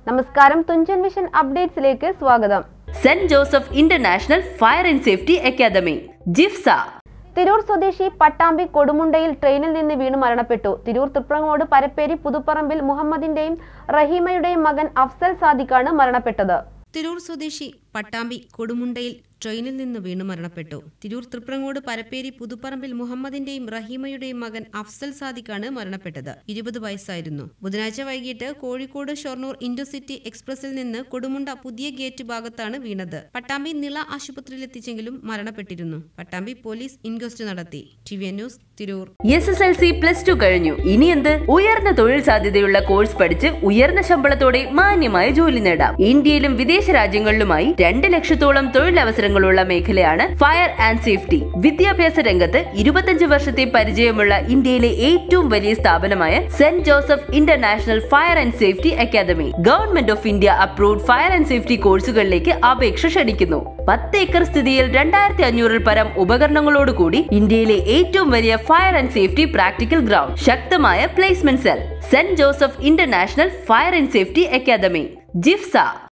നമസ്കാരം തുഞ്ചൻ വിഷൻ അപ്ഡേറ്റ്സിലേക്ക് സ്വാഗതം Saint Joseph international fire and safety academy ജിഫ്സ തിരൂർ സ്വദേശി പട്ടാമ്പി കൊടുമുണ്ടയിൽ ട്രെയിനിൽ നിന്ന് വീണ് മരണപ്പെട്ടു തിരൂർ തൃപ്രങ്ങോട് പരപ്പേരി പുതുപ്പറമ്പിൽ മുഹമ്മദിന്റെയും റഹീമയുടെയും മകൻ അഫ്സൽ സാദിഖാണ് മരണപ്പെട്ടത് തിരൂർ സ്വദേശി പട്ടാമ്പി കൊടുമുണ്ടയിൽ ട്രെയിനിൽ നിന്ന് വീണ് മരണപ്പെട്ടു തിരൂർ തൃപ്രങ്ങോട് പരപ്പേരി പുതുപ്പറമ്പിൽ മുഹമ്മദിന്റെയും റഹീമയുടെയും മകൻ അഫ്സൽ സാദിഖാണ് മരണപ്പെട്ടത് ഇരുപത് വയസ്സായിരുന്നു ബുധനാഴ്ച വൈകിട്ട് കോഴിക്കോട് ഷൊർണൂർ ഇന്റർസിറ്റി എക്സ്പ്രസിൽ നിന്ന് കൊടുമുണ്ട പുതിയ ഗേറ്റ് ഭാഗത്താണ് വീണത് പട്ടാമ്പി നിള ആശുപത്രിയിലെത്തിച്ചെങ്കിലും മരണപ്പെട്ടിരുന്നു പട്ടാമ്പി പോലീസ് ഇൻക്വസ്റ്റ് നടത്തി T V news Tirur S S L C plus two കഴിഞ്ഞു ഇനി എന്ത് ഉയർന്ന തൊഴിൽ സാധ്യതയുള്ള കോഴ്സ് പഠിച്ച് ഉയർന്ന ശമ്പളത്തോടെ മാന്യമായ ജോലി നേടാം ഇന്ത്യയിലും വിദേശ രാജ്യങ്ങളിലുമായി രണ്ട് ലക്ഷത്തോളം തൊഴിലവസരങ്ങളുള്ള മേഖലയാണ് ഫയർ ആൻഡ് സേഫ്റ്റി വിദ്യാഭ്യാസ രംഗത്ത് ഇരുപത്തഞ്ച് വർഷത്തെ പരിചയമുള്ള ഇന്ത്യയിലെ ഏറ്റവും വലിയ സ്ഥാപനമായ Saint Joseph international fire and safety academy government of India approved fire and safety കോഴ്സുകളിലേക്ക് അപേക്ഷ ക്ഷണിക്കുന്നു പത്ത് ഏക്കർ സ്ഥിതിയിൽ രണ്ടായിരത്തി അഞ്ഞൂറിൽ പരം ഉപകരണങ്ങളോടുകൂടി ഇന്ത്യയിലെ ഏറ്റവും വലിയ fire and safety practical ground ശക്തമായ placement cell Saint Joseph international fire and safety academy ജിഫ്സ